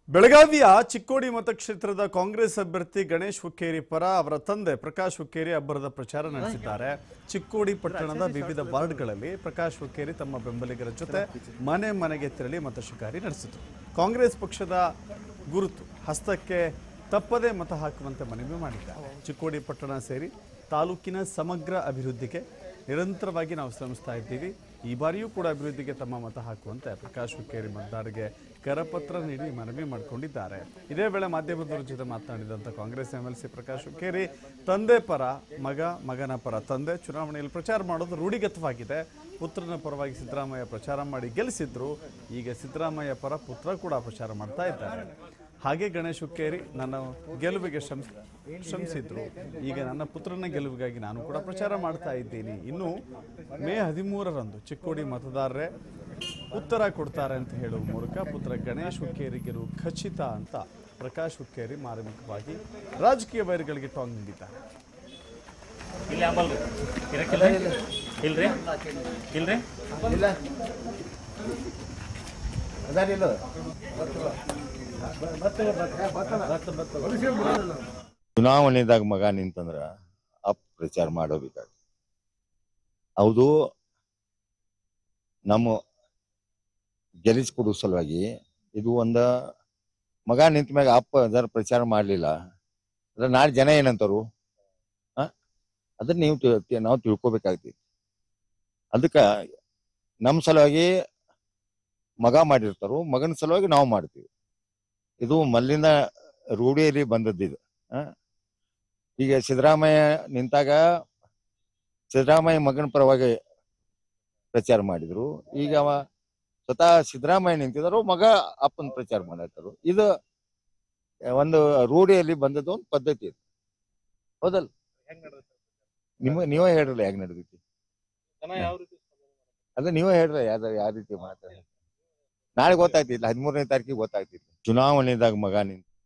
ಬೆಳಗಾವಿಯ ಚಿಕ್ಕೋಡಿ ಮತಕ್ಷೇತ್ರದ ಕಾಂಗ್ರೆಸ್ ಅಭ್ಯರ್ಥಿ ಗಣೇಶ್ ಹುಕ್ಕೇರಿ ಪರ ಅವರ ತಂದೆ ಪ್ರಕಾಶ್ ಹುಕ್ಕೇರಿ ಅಬ್ಬರದ ಪ್ರಚಾರ ನಡೆಸಿದ್ದಾರೆ ಚಿಕ್ಕೋಡಿ ಪಟ್ಟಣದ ವಿವಿಧ ವಾರ್ಡ್ಗಳಲ್ಲಿ ಪ್ರಕಾಶ್ ಹುಕ್ಕೇರಿ ತಮ್ಮ ಬೆಂಬಲಿಗರ ಜೊತೆ ಮನೆ ಮನೆಗೆ ತೆರಳಿ ಮತ ಶಿಕಾರಿ ನಡೆಸಿದರು ಕಾಂಗ್ರೆಸ್ ಪಕ್ಷದ ಗುರುತು ಹಸ್ತಕ್ಕೆ ತಪ್ಪದೇ ಮತ ಹಾಕುವಂತೆ ಮನವಿ ಮಾಡಿದ್ದಾರೆ ಚಿಕ್ಕೋಡಿ ಪಟ್ಟಣ ಸೇರಿ ತಾಲೂಕಿನ ಸಮಗ್ರ ಅಭಿವೃದ್ಧಿಗೆ ನಿರಂತರವಾಗಿ ನಾವು ಶ್ರಮಿಸ್ತಾ ಇದ್ದೀವಿ ಈ ಬಾರಿಯೂ ಕೂಡ ಅಭಿವೃದ್ಧಿಗೆ ತಮ್ಮ ಮತ ಹಾಕುವಂತೆ ಪ್ರಕಾಶ್ ಹುಕ್ಕೇರಿ ಮತದಾರರಿಗೆ ಕರಪತ್ರ ನೀಡಿ ಮನವಿ ಮಾಡಿಕೊಂಡಿದ್ದಾರೆ ಇದೇ ವೇಳೆ ಮಾಧ್ಯಮದವರ ಜೊತೆ ಮಾತನಾಡಿದಂಥ ಕಾಂಗ್ರೆಸ್ ಎಂಎಲ್ಸಿ ಪ್ರಕಾಶ್ ಹುಕ್ಕೇರಿ ತಂದೆ ಪರ ಮಗ ಮಗನ ಪರ ತಂದೆ ಚುನಾವಣೆಯಲ್ಲಿ ಪ್ರಚಾರ ಮಾಡೋದು ರೂಢಿಗತವಾಗಿದೆ ಪುತ್ರನ ಪರವಾಗಿ ಸಿದ್ದರಾಮಯ್ಯ ಪ್ರಚಾರ ಮಾಡಿ ಗೆಲ್ಲಿಸಿದ್ರು ಈಗ ಸಿದ್ದರಾಮಯ್ಯ ಪರ ಪುತ್ರ ಕೂಡ ಪ್ರಚಾರ ಮಾಡ್ತಾ ಇದ್ದಾರೆ ಹಾಗೆ ಗಣೇಶ್ ಹುಕ್ಕೇರಿ ನನ್ನ ಗೆಲುವಿಗೆ ಶ್ರಮಿಸ್ ಶ್ರಮಿಸಿದ್ರು ಈಗ ನನ್ನ ಪುತ್ರನ ಗೆಲುವಿಗಾಗಿ ನಾನು ಕೂಡ ಪ್ರಚಾರ ಮಾಡ್ತಾ ಇದ್ದೀನಿ ಇನ್ನು ಮೇ ಹದಿಮೂರರಂದು ಚಿಕ್ಕೋಡಿ ಮತದಾರರೇ ಉತ್ತರ ಕೊಡ್ತಾರೆ ಅಂತ ಹೇಳುವ ಮೂಲಕ ಪುತ್ರ ಗಣೇಶ್ ಹುಕ್ಕೇರಿ ಗೆಲುವು ಖಚಿತ ಅಂತ ಪ್ರಕಾಶ್ ಹುಕ್ಕೇರಿ ಮಾರ್ಮಿಕವಾಗಿ ರಾಜಕೀಯ ವೈರಿಗಳಿಗೆ ಟಾಂಗ್ ನೀಡಿದ್ದಾರೆ ಇಲ್ಲಿ ಅಂಬಲ್ರಿ ಇರಕ್ಕಿಲ್ಲ ಇಲ್ರಿ ಇಲ್ರಿ ಇಲ್ಲ ಅದಾರಿಲ್ಲ ಚುನಾವಣೆದಾಗ ಮಗ ನಿಂತಂದ್ರ ಅಪ್ ಪ್ರಚಾರ ಮಾಡಬೇಕಾಗ ಹೌದು ನಮ್ಮ ಗೆಲ್ಲಿಸ್ಕೊಡೋ ಸಲುವಾಗಿ ಇದು ಒಂದ ಮಗ ನಿಂತ ಮ್ಯಾಗ ಅಪ್ಪ ಅದರ ಪ್ರಚಾರ ಮಾಡ್ಲಿಲ್ಲ ಅದ್ರ ನಾಳೆ ಜನ ಏನಂತಾರು ಆ ಅದನ್ನ ನೀವು ತಿಳ್- ತಿ- ನಾವು ತಿಳ್ಕೊಬೇಕಾಗ್ತೈತಿ ಅದಕ್ಕ ನಮ್ಮ ಸಲುವಾಗಿ ಮಗ ಮಾಡಿರ್ತಾರೋ ಮಗನ ಸಲುವಾಗಿ ನಾವು ಮಾಡ್ತೀವಿ ಇದು ಮಲ್ಲಿಂದ ರೂಢಿಯಲ್ಲಿ ಬಂದದ್ದು ಇದು ಆ? ಈಗ ಸಿದ್ದರಾಮಯ್ಯ ನಿಂತಾಗ ಸಿದ್ದರಾಮಯ್ಯ ಮಗನ ಪರವಾಗಿ ಪ್ರಚಾರ ಮಾಡಿದ್ರು ಈಗ ಅವ ಸ್ವತಃ ಸಿದ್ದರಾಮಯ್ಯ ನಿಂತಿದ್ರು ಮಗ ಅಪ್ಪನ ಪ್ರಚಾರ ಮಾಡತ್ತಾರು ಇದು ಒಂದು ರೂಢಿಯಲ್ಲಿ ಬಂದದ್ದು ಒಂದು ಪದ್ಧತಿ ಇದು ಹೌದಲ್ಲ ನಿಮ್ಮ ನೀವೇ ಹೇಳ್ರಲ್ಲ ಹೇಗ್ ನಡೆದೈತಿ ಅದ ನೀವೇ ಹೇಳ್ರಿ ಯಾವ್ದು ಯಾವ ರೀತಿ ಮಾತಾಡ ನಾಳೆ ಗೊತ್ತಾಗ್ತಿಲ್ಲ ಹದಿಮೂರನೇ ತಾರೀಕಿಗೆ ಗೊತ್ತಾಗ್ತಿತ್ತು ಚುನಾವಣೆದಾಗ ಮಗ ನಿಂತ